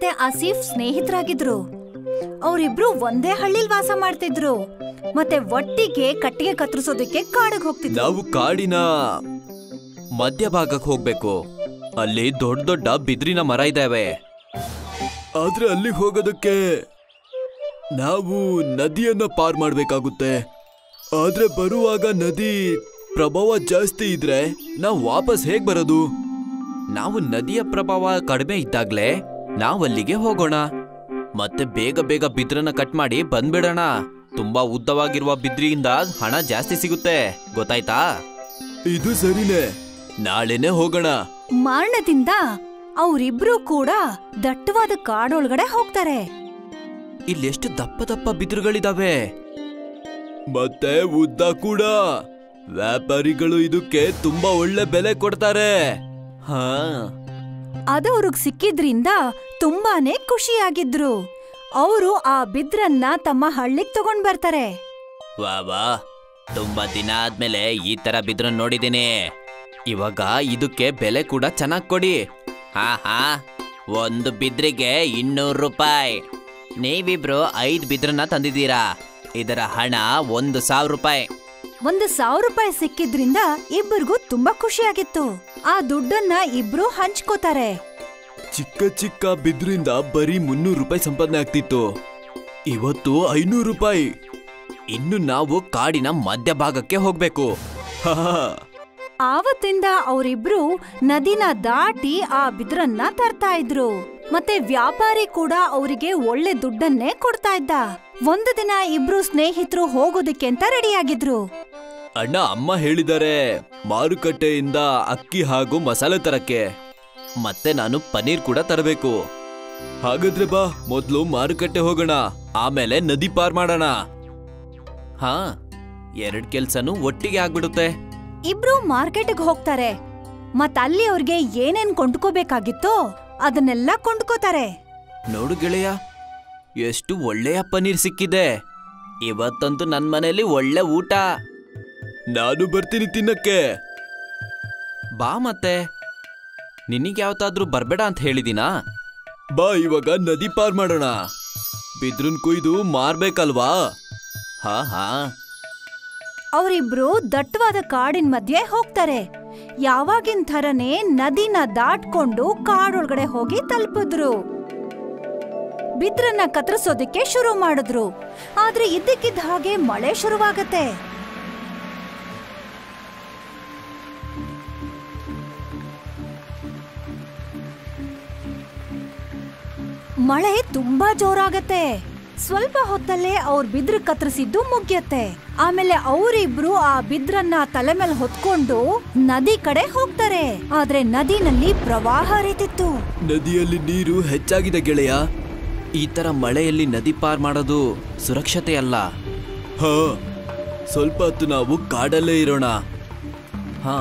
ಮತ್ತೆ ಆಸೀಫ್ ಸ್ನೇಹಿತರಾಗಿದ್ರು ಅವರಿಬ್ರು ಒಂದೇ ಹಳ್ಳಿಲ್ ವಾಸ ಮಾಡ್ತಿದ್ರು ಮತ್ತೆ ಒಟ್ಟಿಗೆ ಕಟ್ಟಿಗೆ ಕತ್ತರಿಸೋದಕ್ಕೆ ಕಾಡಿಗೆ ಹೋಗ್ತಿದ್ರು ನಾವು ಕಾಡಿನ ಮಧ್ಯಭಾಗಕ್ಕೆ ಹೋಗ್ಬೇಕು ಅಲ್ಲಿ ದೊಡ್ಡ ದೊಡ್ಡ ಬಿದ್ರಿನ ಮರ ಇದ್ದಾವೆ ಆದ್ರೆ ಅಲ್ಲಿಗೆ ಹೋಗೋದಕ್ಕೆ ನಾವು ನದಿಯನ್ನ ಪಾರ್ ಮಾಡ್ಬೇಕಾಗುತ್ತೆ ಆದ್ರೆ ಬರುವಾಗ ನದಿ ಪ್ರಭಾವ ಜಾಸ್ತಿ ಇದ್ರೆ ನಾವು ವಾಪಸ್ ಹೇಗ್ ಬರೋದು ನಾವು ನದಿಯ ಪ್ರಭಾವ ಕಡಿಮೆ ಇದ್ದಾಗ್ಲೇ ನಾವು ಅಲ್ಲಿಗೆ ಹೋಗೋಣ ಮತ್ತೆ ಬೇಗ ಬೇಗ ಬಿದ್ರನ್ನ ಕಟ್ ಮಾಡಿ ಬಂದ್ಬಿಡೋಣ ತುಂಬಾ ಉದ್ದವಾಗಿರುವ ಬಿದ್ರಿಯಿಂದ ಹಣ ಜಾಸ್ತಿ ಸಿಗುತ್ತೆ ಗೊತ್ತಾಯ್ತಾ ಇದು ಸರಿನೇ ನಾಳೆನೆ ಹೋಗೋಣ ಮಾರಣದಿಂದ ಅವರಿಬ್ರು ಕೂಡ ದಟ್ಟವಾದ ಕಾಡೊಳಗಡೆ ಹೋಗ್ತಾರೆ ಇಲ್ಲೆಷ್ಟು ದಪ್ಪ ದಪ್ಪ ಬಿದಿರುಗಳಿದಾವೆ ಮತ್ತೆ ಉದ್ದ ಕೂಡ ವ್ಯಾಪಾರಿಗಳು ಇದಕ್ಕೆ ತುಂಬಾ ಒಳ್ಳೆ ಬೆಲೆ ಕೊಡ್ತಾರೆ ಹಾ ಅದು ಅವ್ರಿಗ್ ಸಿಕ್ಕಿದ್ರಿಂದ ತುಂಬಾನೇ ಖುಷಿಯಾಗಿದ್ರು ಅವರು ಆ ಬಿದ್ರನ್ನ ತಮ್ಮ ಹಳ್ಳಿಗ್ ತಗೊಂಡ್ ಬರ್ತಾರೆ ವಾ ವಾ ತುಂಬಾ ದಿನ ಆದ್ಮೇಲೆ ಈ ತರ ಬಿದ್ರು ನೋಡಿದ್ದೀನಿ ಇವಾಗ ಇದಕ್ಕೆ ಬೆಲೆ ಕೂಡ ಚೆನ್ನಾಗ್ ಕೊಡಿ ಹಾ ಹಾ ಒಂದು ಬಿದ್ರಿಗೆ ಇನ್ನೂರು ರೂಪಾಯಿ ನೀವಿಬ್ರು ಐದ್ ಬಿದ್ರನ್ನ ತಂದಿದ್ದೀರಾ ಇದರ ಹಣ ಒಂದು ಸಾವಿರ ರೂಪಾಯಿ ಒಂದು ಸಾವಿರ ರೂಪಾಯಿ ಸಿಕ್ಕಿದ್ರಿಂದ ಇಬ್ಬರಿಗೂ ತುಂಬಾ ಖುಷಿಯಾಗಿತ್ತು ಆ ದುಡ್ಡನ್ನ ಇಬ್ರು ಹಂಚ್ಕೋತಾರೆ ಚಿಕ್ಕ ಚಿಕ್ಕ ಬಿದ್ರಿಂದ ಬರೀ ಮುನ್ನೂರು ರೂಪಾಯಿ ಸಂಪಾದನೆ ಆಗ್ತಿತ್ತು ಇವತ್ತು ಐನೂರು ರೂಪಾಯಿ ಇನ್ನು ನಾವು ಕಾಡಿನ ಮಧ್ಯಭಾಗಕ್ಕೆ ಹೋಗ್ಬೇಕು ಆವತ್ತಿಂದ ಅವರಿಬ್ರು ನದಿನ ದಾಟಿ ಆ ಬಿದ್ರನ್ನ ತರ್ತಾ ಇದ್ರು ಮತ್ತೆ ವ್ಯಾಪಾರಿ ಕೂಡ ಅವರಿಗೆ ಒಳ್ಳೆ ದುಡ್ಡನ್ನೇ ಕೊಡ್ತಾ ಇದ್ದ ಒಂದು ದಿನ ಇಬ್ರು ಸ್ನೇಹಿತರು ಹೋಗೋದಕ್ಕೆ ಅಂತ ರೆಡಿಯಾಗಿದ್ರು ಅಣ್ಣ ಅಮ್ಮ ಹೇಳಿದ್ದಾರೆ ಮಾರುಕಟ್ಟೆಯಿಂದ ಅಕ್ಕಿ ಹಾಗೂ ಮಸಾಲೆ ತರಕ್ಕೆ ಮತ್ತೆ ನಾನು ಪನೀರ್ ಕೂಡ ತರಬೇಕು ಹಾಗಾದ್ರೆ ಬಾ ಮೊದ್ಲು ಮಾರುಕಟ್ಟೆ ಹೋಗೋಣ ಆಮೇಲೆ ನದಿ ಪಾರ್ ಮಾಡೋಣ ಹಾ ಎರಡ್ ಕೆಲ್ಸನೂ ಒಟ್ಟಿಗೆ ಆಗ್ಬಿಡುತ್ತೆ ಇಬ್ರು ಮಾರ್ಕೆಟ್ಗೆ ಹೋಗ್ತಾರೆ ಮತ್ ಅಲ್ಲಿ ಅವ್ರಿಗೆ ಏನೇನ್ ಕೊಂಡ್ಕೋಬೇಕಾಗಿತ್ತೋ ಅದನ್ನೆಲ್ಲ ಕೊಂಡ್ಕೋತಾರೆ ನೋಡು ಗೆಳೆಯ ಎಷ್ಟು ಒಳ್ಳೆಯ ಪನೀರ್ ಸಿಕ್ಕಿದೆ ಇವತ್ತಂತೂ ನನ್ ಮನೆಯಲ್ಲಿ ಒಳ್ಳೆ ಊಟ ನಾನು ಬರ್ತೀನಿ ತಿನ್ನಕ್ಕೆ ಬಾ ಮತ್ತೆ ನಿನಗೆ ಯಾವತ್ತಾದ್ರೂ ಬರ್ಬೇಡ ಅಂತ ಹೇಳಿದೀನಾ ಬಾ ಇವಾಗ ನದಿ ಪಾರ್ ಮಾಡೋಣ ಬಿದ್ರನ್ ಕುಯ್ದು ಮಾರ್ಬೇಕಲ್ವಾ ಹಾ ಹಾ ಅವರಿಬ್ರು ದಟ್ಟವಾದ ಕಾಡಿನ ಮಧ್ಯೆ ಹೋಗ್ತಾರೆ ಯಾವಾಗಿನ ಥರನೇ ನದಿನ ದಾಟ್ಕೊಂಡು ಕಾಡೊಳಗಡೆ ಹೋಗಿ ತಲುಪಿದ್ರು ಬಿದ್ರನ್ನ ಕತ್ತರಿಸೋದಕ್ಕೆ ಶುರು ಮಾಡಿದ್ರು ಆದ್ರೆ ಇದ್ದಕ್ಕಿದ್ದ ಹಾಗೆ ಮಳೆ ಶುರುವಾಗತ್ತೆ ಮಳೆ ತುಂಬಾ ಜೋರಾಗತ್ತೆ ಸ್ವಲ್ಪ ಹೊತ್ತಲ್ಲೇ ಅವ್ರ ಬಿದ್ರ ಕತ್ತರಿಸಿದ್ದು ಮುಗ್ಯತ್ತೆ ಆಮೇಲೆ ಅವರಿಬ್ರು ಆ ಬಿದ್ರನ್ನ ತಲೆ ಮೇಲೆ ಹೊತ್ಕೊಂಡು ನದಿ ಕಡೆ ಹೋಗ್ತಾರೆ ಆದ್ರೆ ನದಿನಲ್ಲಿ ಪ್ರವಾಹ ಹರಿತಿತ್ತು ನದಿಯಲ್ಲಿ ನೀರು ಹೆಚ್ಚಾಗಿದೆ ಗೆಳೆಯ ಈ ತರ ಮಳೆಯಲ್ಲಿ ನದಿ ಪಾರ್ ಮಾಡೋದು ಸುರಕ್ಷತೆ ಅಲ್ಲ ಹಾ ಸ್ವಲ್ಪ ಹೊತ್ತು ನಾವು ಕಾಡಲ್ಲೇ ಇರೋಣ ಹಾ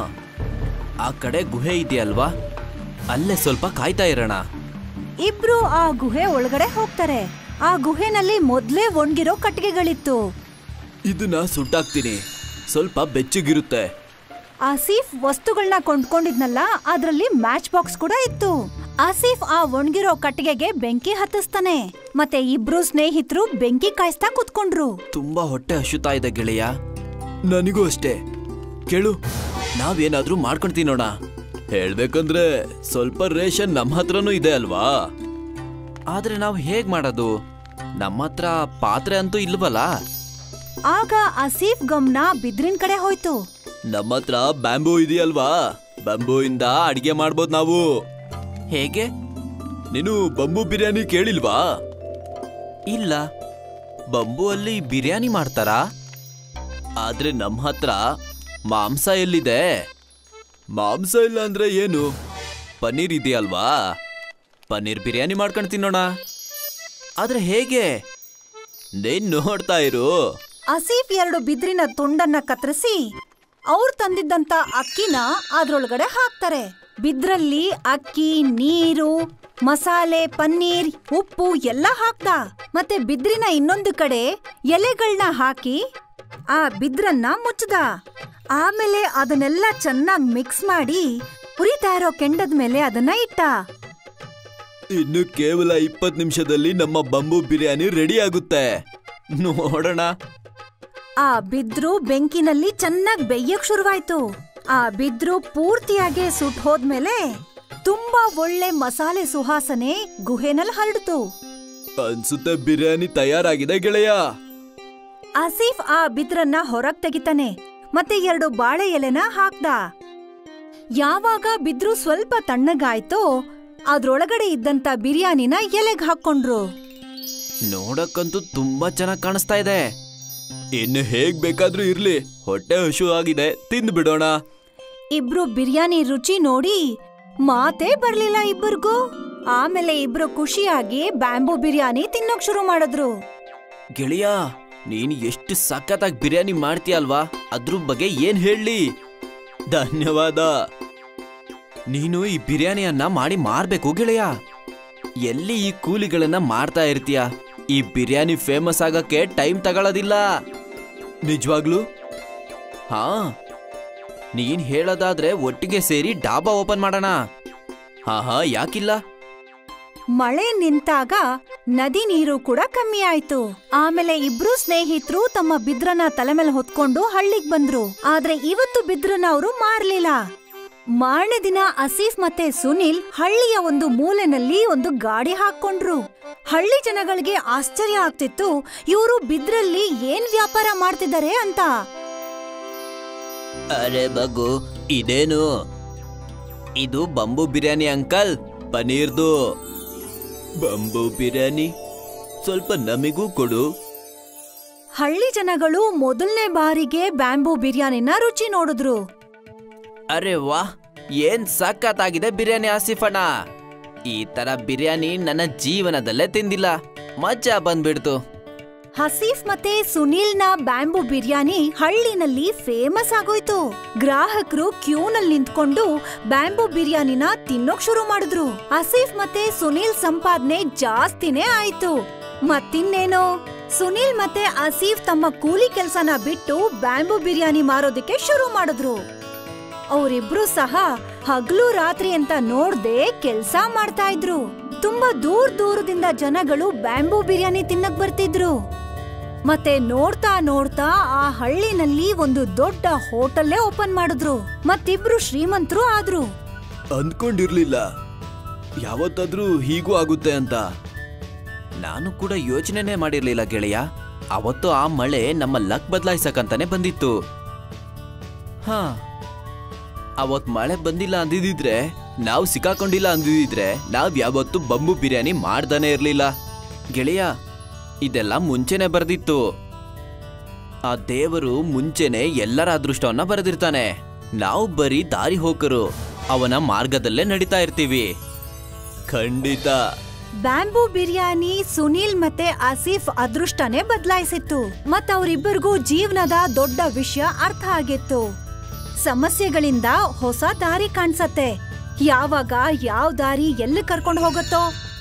ಆ ಕಡೆ ಗುಹೆ ಇದೆಯಲ್ವಾ ಅಲ್ಲೇ ಸ್ವಲ್ಪ ಕಾಯ್ತಾ ಇರೋಣ ಇಬ್ರು ಆ ಗುಹೆ ಒಳಗಡೆ ಹೋಗ್ತಾರೆ ಆ ಗುಹೆನಲ್ಲಿ ಮೊದ್ಲೇ ಒಣಗಿರೋ ಕಟ್ಟಿಗೆಗಳಿತ್ತು ಇದನ್ನ ಸುಟ್ಟಾಕ್ತೀನಿ ಸ್ವಲ್ಪ ಬೆಚ್ಚಗಿರುತ್ತೆ ಆಸೀಫ್ ವಸ್ತುಗಳನ್ನ ಕೊಂಡ್ಕೊಂಡಿದ್ನಲ್ಲ ಅದ್ರಲ್ಲಿ ಮ್ಯಾಚ್ ಬಾಕ್ಸ್ ಕೂಡ ಇತ್ತು ಆಸೀಫ್ ಆ ಒಣಗಿರೋ ಕಟ್ಟಿಗೆಗೆ ಬೆಂಕಿ ಹತ್ತಿಸ್ತಾನೆ ಮತ್ತೆ ಇಬ್ರು ಸ್ನೇಹಿತರು ಬೆಂಕಿ ಕಾಯಿಸ್ತಾ ಕುತ್ಕೊಂಡ್ರು ತುಂಬಾ ಹೊಟ್ಟೆ ಹಸುತ್ತಾ ಇದೆ ಗೆಳೆಯ ನನಗೂ ಅಷ್ಟೇ ಕೇಳು ನಾವೇನಾದ್ರೂ ಮಾಡ್ಕೊಂಡ್ ತಿನ್ನೋಣ ಹೇಳ್ಬೇಕಂದ್ರೆ ಸ್ವಲ್ಪ ರೇಷನ್ ನಮ್ಮ ಹತ್ರನೂ ಇದೆ ಅಲ್ವಾ ಆದ್ರೆ ನಾವು ಹೇಗ್ ಮಾಡೋದು ನಮ್ಮ ಹತ್ರ ಪಾತ್ರೆ ಅಂತೂ ಇಲ್ವಲ್ಲ ಆಗ ಆಸೀಫ್ ಗಮನ ಬಿದ್ರಿನ್ ಕಡೆ ಹೋಯ್ತು ನಮ್ಮ ಹತ್ರ ಬ್ಯಾಂಬೂ ಇದೆಯಲ್ವಾ ಬಂಬೂ ಇಂದ ಅಡಿಗೆ ಮಾಡ್ಬೋದು ನಾವು ಹೇಗೆ ನೀನು ಬಂಬೂ ಬಿರಿಯಾನಿ ಕೇಳಿಲ್ವಾ ಇಲ್ಲ ಬಂಬೂ ಅಲ್ಲಿ ಬಿರಿಯಾನಿ ಮಾಡ್ತಾರಾ ಆದ್ರೆ ನಮ್ಮ ಹತ್ರ ಮಾಂಸ ಎಲ್ಲಿದೆ ಮಾಂಸ ಇಲ್ಲ ಅಂದ್ರೆ ಏನು ಪನ್ನೀರ್ ಇದೆಯಲ್ವಾ ಪನ್ನೀರ್ ಬಿರಿಯಾನಿ ಮಾಡ್ಕೊಂಡು ತಿನ್ನೋಣ ಆದ್ರೆ ಹೇಗೆ ನೀನ್ ನೋಡ್ತಾ ಇರು ಆಸೀಫ್ ಎರಡು ಬಿದ್ರಿನ ತುಂಡನ್ನ ಕತ್ತರಿಸಿ ಅವ್ರು ತಂದಿದ್ದಂತ ಅಕ್ಕಿನ ಅದ್ರೊಳಗಡೆ ಹಾಕ್ತಾರೆ ಬಿದ್ರಲ್ಲಿ ಅಕ್ಕಿ ನೀರು ಮಸಾಲೆ ಪನ್ನೀರ್ ಉಪ್ಪು ಎಲ್ಲ ಹಾಕ್ದ ಮತ್ತೆ ಬಿದ್ರಿನ ಇನ್ನೊಂದು ಕಡೆ ಎಲೆಗಳನ್ನ ಹಾಕಿ ಆ ಬಿದ್ರನ್ನ ಮುಚ್ಚದ ಆಮೇಲೆ ಅದನ್ನೆಲ್ಲ ಚೆನ್ನಾಗಿ ಮಿಕ್ಸ್ ಮಾಡಿ ಉರಿತಾ ಇರೋ ಕೆಂಡದ ಮೇಲೆ ಅದನ್ನ ಇಟ್ಟ ಇನ್ನು ಕೇವಲ ಇಪ್ಪತ್ತು ನಿಮಿಷದಲ್ಲಿ ನಮ್ಮ ಬಂಬು ಬಿರಿಯಾನಿ ರೆಡಿ ಆಗುತ್ತೆ ನೋಡೋಣ ಆ ಬಿದ್ರು ಬೆಂಕಿನಲ್ಲಿ ಚೆನ್ನಾಗ್ ಬೆಯ್ಯಕ್ ಶುರುವಾಯ್ತು ಆ ಬಿದ್ರು ಪೂರ್ತಿಯಾಗಿ ಸುಟ್ ಹೋದ್ಮೇಲೆ ತುಂಬಾ ಒಳ್ಳೆ ಮಸಾಲೆ ಸುವಾಸನೆ ಗುಹೆನಲ್ಲಿ ಹರಡ್ತು ಅನ್ಸುತ್ತೆ ಬಿರಿಯಾನಿ ತಯಾರಾಗಿದೆ ಗೆಳೆಯ ಆಸೀಫ್ ಆ ಬಿದ್ರನ್ನ ಹೊರಗ್ ತೆಗಿತಾನೆ ಮತ್ತೆ ಎರಡು ಬಾಳೆ ಎಲೆನ ಹಾಕ್ದ ಯಾವಾಗ ಬಿದ್ರು ಸ್ವಲ್ಪ ತಣ್ಣಗಾಯ್ತೋ ಅದ್ರೊಳಗಡೆ ಇದ್ದಂತ ಬಿರಿಯಾನಿನ ಎಲೆಗ್ ಹಾಕೊಂಡ್ರು ನೋಡಕ್ಕಂತೂ ತುಂಬಾ ಚೆನ್ನಾಗಿ ಕಾಣಿಸ್ತಾ ಇದೆ ಇನ್ನು ಹೇಗ್ ಬೇಕಾದ್ರೂ ಇರ್ಲಿ ಹೊಟ್ಟೆ ಹಶು ಆಗಿದೆ ತಿಂದು ಬಿಡೋಣ ಇಬ್ರು ಬಿರಿಯಾನಿ ರುಚಿ ನೋಡಿ ಮಾತೇ ಬರ್ಲಿಲ್ಲ ಇಬ್ಬರಿಗೂ ಆಮೇಲೆ ಇಬ್ರು ಖುಷಿಯಾಗಿ ಬ್ಯಾಂಬೂ ಬಿರಿಯಾನಿ ತಿನ್ನೋಕ್ ಶುರು ಮಾಡಿದ್ರು ಗೆಳೆಯ ನೀನು ಎಷ್ಟು ಸಖತ್ತಾಗಿ ಬಿರಿಯಾನಿ ಮಾಡ್ತೀಯ ಅಲ್ವಾ ಅದ್ರ ಬಗ್ಗೆ ಏನ್ ಹೇಳಿ ಧನ್ಯವಾದ ನೀನು ಈ ಬಿರಿಯಾನಿಯನ್ನ ಮಾಡಿ ಮಾರ್ಬೇಕು ಗೆಳೆಯ ಎಲ್ಲಿ ಈ ಕೂಲಿಗಳನ್ನ ಮಾಡ್ತಾ ಇರ್ತೀಯ ಈ ಬಿರಿಯಾನಿ ಫೇಮಸ್ ಆಗಕ್ಕೆ ಟೈಮ್ ತಗೊಳ್ಳೋದಿಲ್ಲ ನಿಜವಾಗ್ಲು ಹಾ ನೀನ್ ಹೇಳೋದಾದ್ರೆ ಒಟ್ಟಿಗೆ ಸೇರಿ ಡಾಬಾ ಓಪನ್ ಮಾಡೋಣ ಹಾ ಹಾ ಯಾಕಿಲ್ಲ ಮಳೆ ನಿಂತಾಗ ನದಿ ನೀರು ಕೂಡ ಕಮ್ಮಿ ಆಯ್ತು ಆಮೇಲೆ ಇಬ್ರು ಸ್ನೇಹಿತರು ತಮ್ಮ ಬಿದ್ರನ ತಲೆ ಮೇಲೆ ಹೊತ್ಕೊಂಡು ಹಳ್ಳಿಗ್ ಬಂದ್ರು ಆದ್ರೆ ಇವತ್ತು ಬಿದ್ರನ ಅವರು ಮಾರ್ಲಿಲ್ಲ ಮಾರನೇ ದಿನ ಅಸೀಫ್ ಮತ್ತೆ ಸುನಿಲ್ ಹಳ್ಳಿಯ ಒಂದು ಮೂಲೆನಲ್ಲಿ ಒಂದು ಗಾಡಿ ಹಾಕೊಂಡ್ರು ಹಳ್ಳಿ ಜನಗಳಿಗೆ ಆಶ್ಚರ್ಯ ಆಗ್ತಿತ್ತು ಇವರು ಬಿದ್ರಲ್ಲಿ ಏನ್ ವ್ಯಾಪಾರ ಮಾಡ್ತಿದ್ದಾರೆ ಅಂತ ಅರೆ ಬಗ್ಗು ಇದೇನು ಇದು ಬಂಬು ಬಿರಿಯಾನಿ ಅಂಕಲ್ ಪನೀರ್ದು ಬಂಬು ಬಿರಿಯಾನಿ ಸ್ವಲ್ಪ ನಮಿಗೂ ಕೊಡು ಹಳ್ಳಿ ಜನಗಳು ಮೊದಲನೇ ಬಾರಿಗೆ ಬ್ಯಾಂಬೂ ಬಿರಿಯಾನಿನ ರುಚಿ ನೋಡಿದ್ರು ಅರೆ ವಾ ಏನ್ ಸಖತ್ತಾಗಿದೆ ಬಿರಿಯಾನಿ ಆಸಿಫಣ್ಣ ಈ ತರ ಬಿರಿಯಾನಿ ನನ್ನ ಜೀವನದಲ್ಲೇ ತಿಂದಿಲ್ಲ ಮಜಾ ಬಂದ್ಬಿಡ್ತು ಹಸೀಫ್ ಮತ್ತೆ ಸುನೀಲ್ನ ಬ್ಯಾಂಬೂ ಬಿರಿಯಾನಿ ಹಳ್ಳಿನಲ್ಲಿ ಫೇಮಸ್ ಆಗೋಯ್ತು ಗ್ರಾಹಕರು ಕ್ಯೂನಲ್ಲಿ ನಿಂತ್ಕೊಂಡು ಬ್ಯಾಂಬೂ ಬಿರಿಯಾನಿನ ತಿನ್ನೋಕ್ ಶುರು ಮಾಡಿದ್ರು ಹಸೀಫ್ ಮತ್ತೆ ಸುನೀಲ್ ಸಂಪಾದನೆ ಜಾಸ್ತಿನೇ ಆಯ್ತು ಮತ್ತಿನ್ನೇನು ಸುನೀಲ್ ಮತ್ತೆ ಆಸೀಫ್ ತಮ್ಮ ಕೂಲಿ ಕೆಲ್ಸನ ಬಿಟ್ಟು ಬ್ಯಾಂಬೂ ಬಿರಿಯಾನಿ ಮಾರೋದಕ್ಕೆ ಶುರು ಮಾಡಿದ್ರು ಅವರಿಬ್ರು ಸಹ ಹಗಲು ರಾತ್ರಿ ಅಂತ ನೋಡ್ದೆ ಕೆಲ್ಸ ಮಾಡ್ತಾ ಇದ್ರು ತುಂಬಾ ದೂರ ದೂರದಿಂದ ಜನಗಳು ಬ್ಯಾಂಬೂ ಬಿರಿಯಾನಿ ತಿನ್ನಕ್ ಬರ್ತಿದ್ರು ಮತ್ತೆ ನೋಡ್ತಾ ನೋಡ್ತಾ ಆ ಹಳ್ಳಿನಲ್ಲಿ ಒಂದು ದೊಡ್ಡ ಹೋಟೆಲ್ಲೇ ಓಪನ್ ಮಾಡಿದ್ರು ಮತ್ತಿಬ್ರು ಶ್ರೀಮಂತರು ಆದ್ರು ಅಂದ್ಕೊಂಡಿರ್ಲಿಲ್ಲ ಯಾವತ್ತಾದ್ರೂ ಹೀಗೂ ಆಗುತ್ತೆ ಅಂತ ನಾನು ಕೂಡ ಯೋಚನೆನೇ ಮಾಡಿರ್ಲಿಲ್ಲ ಗೆಳೆಯ ಅವತ್ತು ಆ ಮಳೆ ನಮ್ಮ ಲಕ್ ಬದಲಾಯಿಸಕಂತಾನೆ ಬಂದಿತ್ತು ಹಾ ಅವತ್ ಮಳೆ ಬಂದಿಲ್ಲ ಅಂದಿದ್ರೆ ನಾವು ಸಿಕ್ಕಾಕೊಂಡಿಲ್ಲ ಅಂದಿದ್ರೆ ನಾವ್ ಯಾವತ್ತು ಬಂಬು ಬಿರಿಯಾನಿ ಮಾಡ್ದಾನೆ ಇರ್ಲಿಲ್ಲ ಗೆಳೆಯ ಇದೆಲ್ಲ ಮುಂಚೆನೆ ಬರ್ದಿತ್ತು ಆ ದೇವರು ಮುಂಚೆನೆ ಎಲ್ಲರ ಅದೃಷ್ಟವನ್ನ ಬರೆದಿರ್ತಾನೆ ನಾವು ಬರೀ ದಾರಿ ಹೋಕರು ಅವನ ಮಾರ್ಗದಲ್ಲೇ ನಡೀತಾ ಇರ್ತೀವಿ ಖಂಡಿತ ಬ್ಯಾಂಬೂ ಬಿರಿಯಾನಿ ಸುನೀಲ್ ಮತ್ತೆ ಆಸೀಫ್ ಅದೃಷ್ಟನೇ ಬದಲಾಯಿಸಿತ್ತು ಮತ್ ಅವರಿಬ್ಬರಿಗೂ ಜೀವನದ ದೊಡ್ಡ ವಿಷಯ ಅರ್ಥ ಆಗಿತ್ತು ಸಮಸ್ಯೆಗಳಿಂದ ಹೊಸ ದಾರಿ ಕಾಣ್ಸತ್ತೆ ಯಾವಾಗ ಯಾವ ದಾರಿ ಎಲ್ಲಿ ಕರ್ಕೊಂಡು ಹೋಗುತ್ತೋ